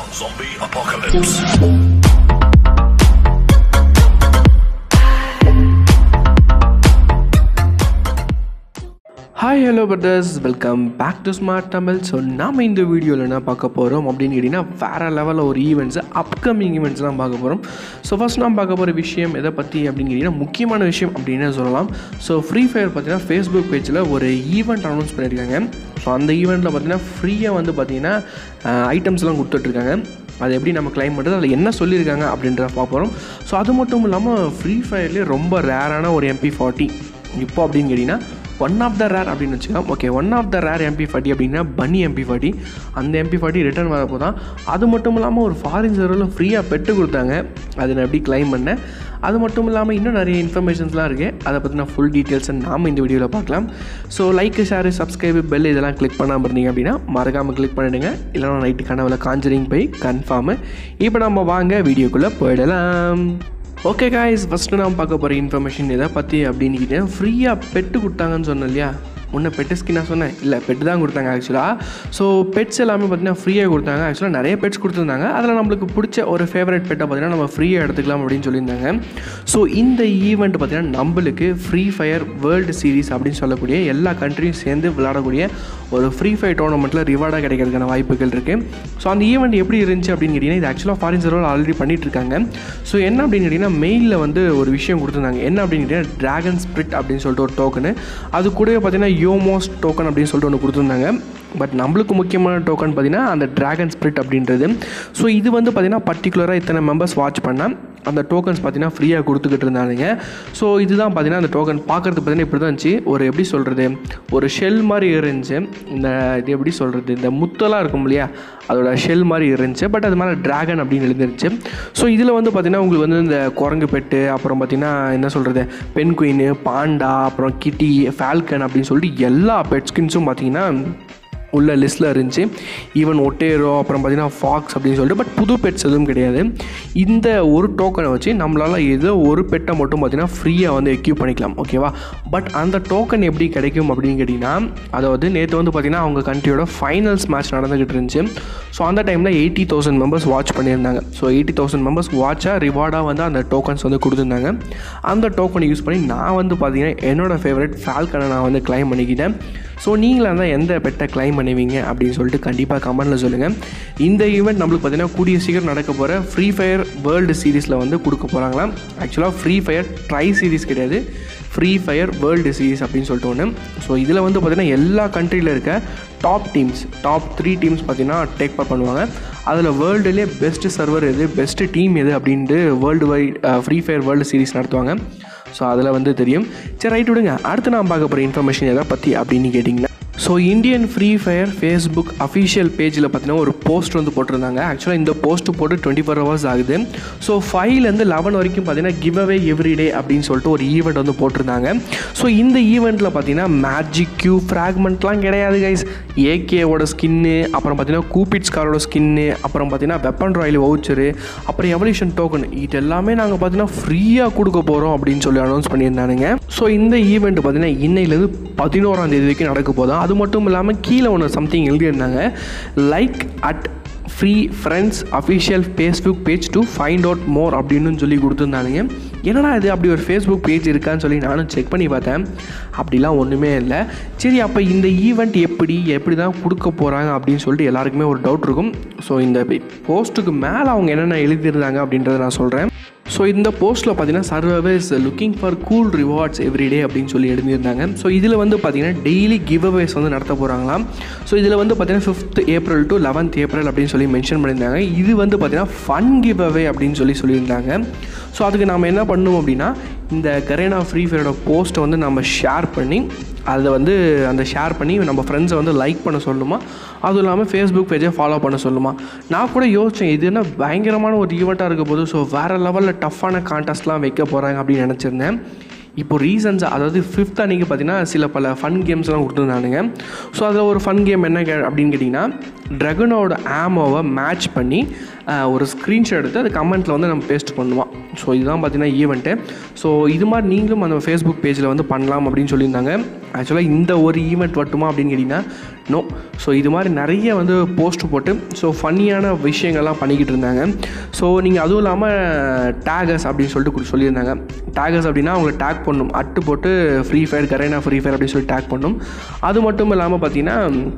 Zombie apocalypse. Hi hello brothers welcome back to smart Tamil so நாம் இந்த வீடியோவில் என்ன பார்க்க போகிறோம் அப்படின்னு கேட்டிங்கன்னா வேறு லெவலில் ஒரு ஈவெண்ட்ஸ் அப்கமிங் ஈவெண்ட்ஸ்லாம் பார்க்க போகிறோம் ஸோ ஃபஸ்ட் நாம் பார்க்க போகிற விஷயம் எதை பற்றி அப்படின்னு கேட்டிங்கன்னா முக்கியமான விஷயம் அப்படின்னு சொல்லலாம் ஸோ ஃப்ரீ ஃபயர் பார்த்தீங்கன்னா ஃபேஸ்புக் பேஜில் ஒரு ஈவெண்ட் அனௌன்ஸ் பண்ணியிருக்காங்க ஸோ அந்த ஈவெண்ட்டில் பார்த்தீங்கன்னா ஃப்ரீயாக வந்து பார்த்தீங்கன்னா ஐட்டம்ஸ்லாம் கொடுத்துட்ருக்காங்க அது எப்படி நம்ம கிளைம் பண்ணுறது அதில் என்ன சொல்லியிருக்காங்க அப்படின்றத பார்ப்போம் ஸோ அது மட்டும் இல்லாமல் ஃப்ரீ ஃபயர்லேயே ரொம்ப ரேரான ஒரு எம்பி ஃபார்ட்டி இப்போ அப்படின்னு கேட்டிங்கன்னா ஒன் ஆஃப் த ரேர் அப்படின்னு வச்சுக்கலாம் okay one of the rare MP forty அப்படின்னா பன்னி எம்பி ஃபார்ட்டி அந்த எம்பி ஃபார்ட்டி ரிட்டர்ன் வரப்போ தான் அது மட்டும் இல்லாமல் ஒரு ஃபாரின் சர்வரில் ஃப்ரீயாக பெற்று கொடுத்தாங்க அதை நான் எப்படி கிளைம் பண்ணேன் அது மட்டும் இல்லாமல் இன்னும் நிறைய இன்ஃபர்மேஷன்ஸ்லாம் இருக்குது அதை பற்றின ஃபுல் டீட்டெயில்ஸை நாம் இந்த வீடியோவில் பார்க்கலாம் so like share subscribe bell இதெல்லாம் கிளிக் பண்ணாமல் இருந்தீங்க அப்படின்னா மறக்காமல் கிளிக் பண்ணிடுங்க இல்லைனா நைட்டு கனவுல காஞ்சரிங் போய் கன்ஃபார்மு இப்போ நம்ம வாங்க வீடியோக்குள்ளே போயிடலாம் ஓகே காய்ஸ் ஃபஸ்ட்டு நான் பார்க்க போகிற இன்ஃபர்மேஷன் எதை பற்றி அப்படின்னு கேட்டேன் ஃப்ரீயாக பெட்டு கொடுத்தாங்கன்னு சொன்னேன் இல்லையா முன்ன பெட்டு ஸ்கின்னாக சொன்னேன் இல்லை பெட்டு தான் கொடுத்தாங்க ஆக்சுவலாக ஸோ பெட்ஸ் எல்லாமே பார்த்தீங்கன்னா ஃப்ரீயாக கொடுத்தாங்க ஆக்சுவலாக நிறைய பெட்ஸ் கொடுத்துருந்தாங்க அதில் நம்மளுக்கு பிடிச்ச ஒரு ஃபேவரட் பெட்டை பார்த்தீங்கன்னா நம்ம ஃப்ரீயாக எடுத்துக்கலாம் அப்படின்னு சொல்லியிருந்தாங்க ஸோ இந்த ஈவெண்ட் பார்த்தீங்கன்னா நம்மளுக்கு ஃப்ரீ ஃபயர் வேர்ல்டு சீரிஸ் அப்படின்னு சொல்லக்கூடிய எல்லா கண்ட்ரியும் சேர்ந்து விளையாடக்கூடிய ஒரு ஃப்ரீ ஃபயர் டோர்னமெண்ட்டில் ரிவார்டாக கிடைக்கிறதுக்கான வாய்ப்புகள் இருக்குது ஸோ அந்த ஈவெண்ட் எப்படி இருந்துச்சு அப்படின்னு கேட்டிங்கன்னா இது ஆக்சுவலாக ஃபாரின் சர்வர் ஆல்ரெடி பண்ணிட்டு இருக்காங்க ஸோ என்ன அப்படின்னு கேட்டிங்கன்னா மெயிலில் வந்து ஒரு விஷயம் கொடுத்துருந்தாங்க என்ன அப்படின்னு கேட்டிங்கன்னா ட்ராகன் ஸ்பிரிட் அப்படின்னு சொல்லிட்டு ஒரு டோக்கனு அது கூடவே பார்த்தீங்கன்னா யோமோஸ் டோக்கன் அப்படின்னு சொல்லிட்டு ஒன்று கொடுத்துருந்தாங்க பட் நம்மளுக்கு முக்கியமான டோக்கன் பார்த்தீங்கன்னா அந்த ட்ராகன் ஸ்பிரிட் அப்படின்றது ஸோ இது வந்து பார்த்தீங்கன்னா பர்டிகுலராக இத்தனை மெம்பர்ஸ் வாட்ச் பண்ணால் அந்த டோக்கன்ஸ் பார்த்தீங்கன்னா ஃப்ரீயாக கொடுத்துக்கிட்டு இருந்தாங்க ஸோ இதுதான் பார்த்தீங்கன்னா அந்த டோக்கன் பார்க்குறதுக்கு பார்த்தீங்கன்னா இப்படி தான் இருந்துச்சு ஒரு எப்படி சொல்கிறது ஒரு ஷெல் மாதிரி இருந்துச்சு இந்த இது எப்படி சொல்கிறது இந்த முத்தெல்லாம் இருக்கும் இல்லையா அதோட ஷெல் மாதிரி இருந்துச்சு பட் அது மேலே ட்ராகன் அப்படின்னு எழுதிருந்துச்சு ஸோ இதில் வந்து பார்த்திங்கன்னா உங்களுக்கு வந்து இந்த குரங்கு பெட்டு அப்புறம் பார்த்திங்கன்னா என்ன சொல்கிறது பென் குயின் பாண்டா அப்புறம் கிட்டி ஃபால்கன் அப்படின்னு சொல்லிட்டு எல்லா பெட் ஸ்கின்ஸும் பார்த்திங்கன்னா உள்ள லிஸ்ட்டில் இருந்துச்சு ஈவன் ஒட்டேரோ அப்புறம் பார்த்தீங்கன்னா ஃபாக்ஸ் அப்படின்னு சொல்லிட்டு பட் புது பெட்ஸ் எதுவும் கிடையாது இந்த ஒரு டோக்கனை வச்சு நம்மளால் ஏதோ ஒரு பெட்டை மட்டும் பார்த்தீங்கன்னா ஃப்ரீயாக வந்து எக்யூப் பண்ணிக்கலாம் ஓகேவா பட் அந்த டோக்கன் எப்படி கிடைக்கும் அப்படின்னு கேட்டிங்கன்னா அதாவது நேற்று வந்து பார்த்திங்கன்னா அவங்க கண்ட்ரியோட ஃபைனல்ஸ் மேட்ச் நடந்துக்கிட்டு இருந்துச்சு ஸோ அந்த டைமில் எயிட்டி தௌசண்ட் மெம்பர்ஸ் வாட்ச் பண்ணியிருந்தாங்க ஸோ எயிட்டி தௌசண்ட் மெம்பர்ஸ் வாட்சாக ரிவார்டாக வந்து அந்த டோக்கன்ஸ் வந்து கொடுத்துருந்தாங்க அந்த டோக்கனை யூஸ் பண்ணி நான் வந்து பார்த்தீங்கன்னா என்னோடய ஃபேவரட் ஃபால்கனை நான் வந்து கிளைம் பண்ணிக்கிட்டேன் ஸோ நீங்களாக தான் எந்த பெட்டை கிளைம் பண்ணுவீங்க அப்படின்னு சொல்லிட்டு கண்டிப்பாக கமெண்ட்டில் சொல்லுங்கள் இந்த ஈவெண்ட் நம்மளுக்கு பார்த்தீங்கன்னா கூடிய சீக்கிரம் நடக்க போகிற ஃப்ரீ ஃபயர் வேர்ல்டு சீரீஸில் வந்து கொடுக்க போகிறாங்களாம் ஆக்சுவலாக ஃப்ரீ ஃபயர் ட்ரை சீரீஸ் கிடையாது ஃப்ரீ ஃபயர் வேர்ல்டு சீரீஸ் அப்படின்னு சொல்லிட்டு ஒன்று ஸோ இதில் வந்து பார்த்திங்கன்னா எல்லா கண்ட்ரியில் இருக்க top teams top three teams பார்த்திங்கன்னா டேக் பார்ட் பண்ணுவாங்க அதில் வேர்ல்டுலேயே பெஸ்ட்டு சர்வர் எது பெஸ்ட்டு டீம் எது அப்படின்ட்டு world wide free fire world series நடத்துவாங்க ஸோ அதில் வந்து தெரியும் சரி ரைட் விடுங்க அடுத்து நான் பார்க்க போகிற இன்ஃபர்மேஷன் எதை பற்றி அப்படின்னு கேட்டிங்கன்னா so Indian free fire Facebook official பேஜில் பார்த்தீங்கன்னா ஒரு போஸ்ட் வந்து போட்டிருந்தாங்க ஆக்சுவலாக இந்த போஸ்ட் போட்டு டுவெண்ட்டி ஃபோர் ஹவர்ஸ் ஆகுது ஸோ ஃபைவ்லேருந்து லெவன் வரைக்கும் பார்த்தீங்கன்னா கிவ் அவே எவ்ரிடே அப்படின்னு சொல்லிட்டு ஒரு ஈவெண்ட் வந்து போட்டிருந்தாங்க ஸோ இந்த ஈவெண்ட்டில் பார்த்தீங்கன்னா மேஜிக் கியூ ஃப்ராக்மெண்ட்லாம் கிடையாது கைஸ் ஏகேவோட ஸ்கின்னு அப்புறம் பார்த்தீங்கன்னா கூபிட்ஸ் காரோட ஸ்கின்னு அப்புறம் பார்த்தீங்கன்னா வெப்பன் ராயல் வவுச்சரு அப்புறம் எவல்யூஷன் டோக்கன் இது எல்லாமே நாங்கள் பார்த்தீங்கன்னா ஃப்ரீயாக கொடுக்க போகிறோம் அப்படின்னு சொல்லி அனௌன்ஸ் பண்ணியிருந்தானுங்க ஸோ இந்த ஈவெண்ட் பார்த்தீங்கன்னா இன்னையிலேருந்து பதினோராம் தேதி வரைக்கும் நடக்க போதும் அது மட்டும் இல்லாமல் கீழே ஒன்று சம்திங் எழுதியிருந்தாங்க like at free friends official Facebook page to find out more அப்படின்னு சொல்லி கொடுத்துருந்தானுங்க என்னடா இது அப்படி ஒரு ஃபேஸ்புக் பேஜ் இருக்கான்னு சொல்லி நானும் செக் பண்ணி பார்த்தேன் அப்படிலாம் ஒன்றுமே இல்லை சரி அப்போ இந்த ஈவெண்ட் எப்படி எப்படி தான் கொடுக்க போகிறாங்க அப்படின்னு சொல்லிட்டு எல்லாருக்குமே ஒரு டவுட் இருக்கும் ஸோ இந்த போஸ்ட்டுக்கு மேலே அவங்க என்னென்ன எழுதியிருந்தாங்க அப்படின்றத நான் சொல்கிறேன் ஸோ இந்த போஸ்ட்டில் பார்த்தீங்கன்னா server is looking for cool rewards everyday அப்படின்னு சொல்லி எழுதியிருந்தாங்க ஸோ இதில் வந்து பார்த்தீங்கன்னா டெய்லி கிவ் அவேஸ் வந்து நடத்த போகிறாங்களாம் ஸோ இதில் வந்து பார்த்தீங்கன்னா fifth April to eleventh April அப்படின்னு சொல்லி மென்ஷன் பண்ணியிருந்தாங்க இது வந்து பார்த்தீங்கன்னா ஃபன் கிவ் அவே அப்படின்னு சொல்லி சொல்லியிருந்தாங்க ஸோ அதுக்கு நம்ம என்ன பண்ணணும் அப்படின்னா இந்த கரேனா ஃப்ரீ ஃபயரோட போஸ்ட்டை வந்து நம்ம ஷேர் பண்ணி அதை வந்து அந்த ஷேர் பண்ணி நம்ம ஃப்ரெண்ட்ஸை வந்து லைக் பண்ண சொல்லுமா அதுவும் இல்லாமல் ஃபேஸ்புக் பேஜை ஃபாலோ பண்ண சொல்லுமா நான் கூட யோசித்தேன் இது என்ன பயங்கரமான ஒரு ஈவெண்ட்டாக இருக்க போது ஸோ வேறு லெவலில் டஃப்பான கான்டெஸ்ட்லாம் வைக்க போகிறாங்க அப்படின்னு நினச்சிருந்தேன் இப்போ ரீசன்ஸ் அதாவது ஃபிஃப்த் அன்றைக்கி பார்த்தீங்கன்னா சில பல ஃபன் கேம்ஸ்லாம் கொடுத்துருந்தானுங்க ஸோ அதில் ஒரு ஃபன் கேம் என்ன கே அப்படின்னு கேட்டிங்கன்னா ட்ரகனோட ஆமோவை மேட்ச் பண்ணி ஒரு ஸ்க்ரீன்ஷாட் எடுத்து அது கமெண்ட்டில் வந்து நம்ம பேஸ்ட் பண்ணுவோம் ஸோ இதுதான் பார்த்தீங்கன்னா ஈவெண்ட்டு ஸோ இது மாதிரி நீங்களும் அந்த ஃபேஸ்புக் பேஜில் வந்து பண்ணலாம் அப்படின்னு சொல்லியிருந்தாங்க ஆக்சுவலாக இந்த ஒரு ஈவெண்ட் மட்டுமா அப்படின்னு கேட்டிங்கன்னா நோ ஸோ இது மாதிரி நிறைய வந்து போஸ்ட் போட்டு ஸோ ஃபன்னியான விஷயங்கள்லாம் பண்ணிக்கிட்டு இருந்தாங்க ஸோ நீங்கள் அதுவும் இல்லாமல் டேகஸ் அப்படின்னு சொல்லிட்டு கு- சொல்லியிருந்தாங்க டேகஸ் அப்படின்னா அவங்களை டேக் பண்ணும் அட்டு போட்டு ஃப்ரீ ஃபயர் கரைனா ஃப்ரீ ஃபயர் அப்படின்னு சொல்லி டேக் பண்ணும் அது மட்டும் இல்லாமல் பார்த்தீங்கன்னா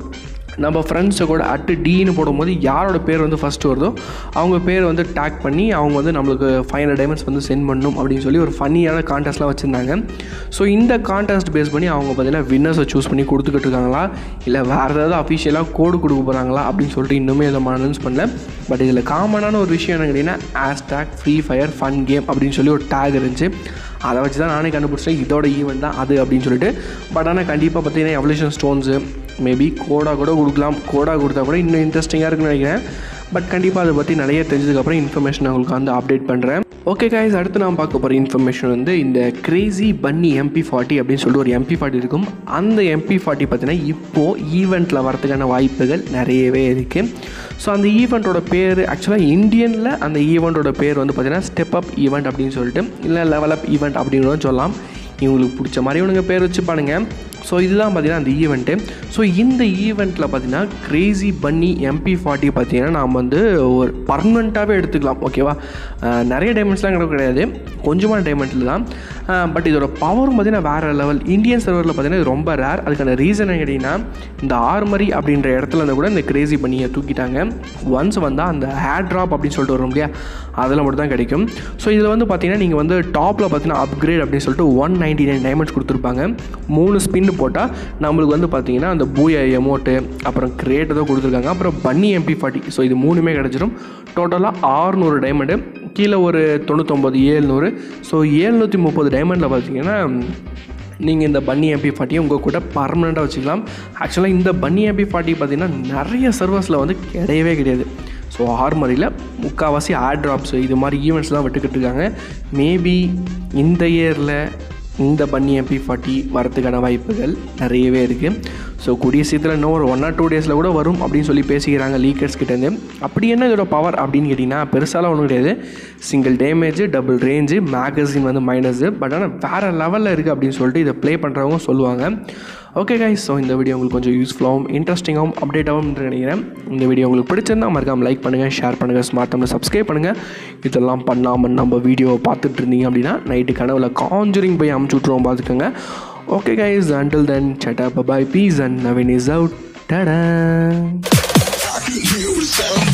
நம்ம ஃப்ரெண்ட்ஸை கூட அட்டு டீன்னு போடும்போது யாரோட பேர் வந்து ஃபஸ்ட்டு வருதோ அவங்க பேர் வந்து டேக் பண்ணி அவங்க வந்து நம்மளுக்கு ஃபைவ் ஹண்ட்ரட் டைமண்ட்ஸ் வந்து சென்ட் பண்ணணும் அப்படின்னு சொல்லி ஒரு ஃபன்னியான கான்டெஸ்ட்லாம் வச்சுருந்தாங்க ஸோ இந்த கான்டெஸ்ட் பேஸ் பண்ணி அவங்க பார்த்தீங்கன்னா வின்னர்ஸை சூஸ் பண்ணி கொடுத்துக்கிட்டு இருக்காங்களா இல்லை வேறு ஏதாவது அஃபிஷியலாக கோடு கொடுக்க போகிறாங்களா அப்படின்னு சொல்லிட்டு இன்னுமே இதை அனௌன்ஸ் பண்ணல பட் இதில் காமனான ஒரு விஷயம் என்ன கேட்டிங்கன்னா hashtag free fire fun game அப்படின்னு சொல்லி ஒரு டேக் இருந்துச்சு அதை வச்சு தான் நானே கண்டுபிடிச்சேன் இதோட ஈவெண்ட் தான் அது அப்படின்னு சொல்லிட்டு பட் ஆனால் கண்டிப்பாக பார்த்தீங்கன்னா எவல்யூஷன் ஸ்டோன்ஸு மேபி கோடாக கூட கொடுக்கலாம் கோடாக கொடுத்தா கூட இன்னும் இன்ட்ரெஸ்டிங்காக இருக்குன்னு நினைக்கிறேன் பட் கண்டிப்பாக அதை பற்றி நிறைய தெரிஞ்சதுக்கப்புறம் இன்ஃபர்மேஷன் உங்களுக்கு வந்து அப்டேட் பண்ணுறேன் ஓகே guys அடுத்து நான் பார்க்க போகிற இன்ஃபர்மேஷன் வந்து இந்த கிரேசி பன்னி எம்பி ஃபார்ட்டி அப்படின்னு சொல்லிட்டு ஒரு எம்பி ஃபார்ட்டி இருக்கும் அந்த எம்பி ஃபார்ட்டி பார்த்தீங்கன்னா இப்போது ஈவெண்ட்டில் வரதுக்கான வாய்ப்புகள் நிறையவே இருக்குது ஸோ அந்த ஈவெண்ட்டோட பேர் ஆக்சுவலாக இந்தியனில் அந்த ஈவெண்ட்டோட பேர் வந்து பார்த்தீங்கன்னா ஸ்டெப் அப் ஈவெண்ட் அப்படின்னு சொல்லிட்டு இல்லை லெவல் அப் ஈவெண்ட் அப்படின்னு கூட சொல்லலாம் இவங்களுக்கு பிடிச்ச மாதிரி இவனுங்க பேர் வச்சுப்பானுங்க ஸோ இதுதான் பார்த்தீங்கன்னா அந்த ஈவெண்ட்டு ஸோ இந்த ஈவெண்ட்டில் பார்த்தீங்கன்னா கிரேசி பன்னி எம்பி ஃபார்ட்டி பார்த்தீங்கன்னா நாம் வந்து ஒரு பர்மனெண்ட்டாகவே எடுத்துக்கலாம் ஓகேவா அஹ் நிறைய டைமண்ட்ஸ்லாம் கிடையாது கிடையாது கொஞ்சமான டைமண்ட்டில் தான் பட் இதோட பவரும் பார்த்தீங்கன்னா வேறு லெவல் இந்தியன் சர்வரில் பார்த்தீங்கன்னா இது ரொம்ப ரேர் அதுக்கான ரீசன் என்ன கேட்டிங்கன்னா இந்த ஆர்மரி அப்படின்ற இடத்துல இருந்து கூட இந்த கிரேசி பன்னியை தூக்கிட்டாங்க ஒன்ஸ் வந்தால் அந்த ஹேர் ட்ராப் அப்படின்னு சொல்லிட்டு வரும் இல்லையா அதில் மட்டும் தான் கிடைக்கும் ஸோ இதில் வந்து பார்த்தீங்கன்னா நீங்கள் வந்து டாப்பில் பார்த்தீங்கன்னா அப்கிரேட் அப்படின்னு சொல்லிட்டு ஒன் நைன்டி நைன் டைமண்ட்ஸ் கொடுத்துருப்பாங்க மூணு ஸ்பின் போட்டால் நம்மளுக்கு வந்து பார்த்தீங்கன்னா அந்த பூய எமோட்டு அப்புறம் கிரேட் ஏதோ கொடுத்துருக்காங்க அப்புறம் பன்னி எம்பி ஃபார்ட்டி ஸோ இது மூணுமே கிடச்சிரும் டோட்டலாக ஆறுநூறு டைமண்டு கீழே ஒரு தொண்ணூத்தொம்பது ஏழ்நூறு ஸோ ஏழ்நூற்றி முப்பது டைமண்டில் பார்த்தீங்கன்னா நீங்கள் இந்த பன்னி எம்பி ஃபார்ட்டியை உங்கள் கூட பர்மனெண்ட்டாக வச்சுக்கலாம் ஆக்சுவலாக இந்த பன்னி எம்பி ஃபார்ட்டி பார்த்தீங்கன்னா நிறைய சர்வர்ஸில் வந்து கிடையவே கிடையாது ஸோ ஆர்மரியில் முக்கால்வாசி ஆட் ட்ராப்ஸ் இது மாதிரி ஈவெண்ட்ஸ்லாம் விட்டுக்கிட்டு இருக்காங்க மேபி இந்த இயரில் இந்த பன்னி எம்பி ஃபார்ட்டி வரதுக்கான வாய்ப்புகள் நிறையவே இருக்குது ஸோ கூடிய சீக்கிரம் இன்னும் ஒரு ஒன் ஆர் டூ டேஸில் கூட வரும் அப்படின்னு சொல்லி பேசிக்கிறாங்க லீக்கர்ஸ் கிட்டேருந்து அப்படி என்ன இதோட பவர் அப்படின்னு கேட்டிங்கன்னா பெருசாலாம் ஒன்றும் கிடையாது single damage double range magazine வந்து மைனஸு பட் ஆனால் வேறு லெவலில் இருக்குது அப்படின்னு சொல்லிட்டு இதை ப்ளே பண்ணுறவங்க சொல்லுவாங்க ஓகே கைஸ் ஸோ இந்த வீடியோ உங்களுக்கு கொஞ்சம் யூஸ்ஃபுல்லாகவும் இன்ட்ரெஸ்டிங்காகவும் அப்டேட்டாகவும் நினைக்கிறேன் இந்த வீடியோ உங்களுக்கு பிடிச்சிருந்தா மறக்காம லைக் பண்ணுங்கள் ஷேர் பண்ணுங்கள் ஸ்மார்ட் தமிழ் சப்ஸ்கிரைப் பண்ணுங்கள் இதெல்லாம் பண்ணாமல் நம்ம வீடியோவை பார்த்துட்டு இருந்தீங்க அப்படின்னா நைட்டு கனவுல காஞ்சரிங் போய் அமுச்சு விட்ருவோம் பார்த்துக்கோங்க ஓகே கைஸ் அண்டில் தென் சட்டா bye bye peace and Naveen is out tata You sound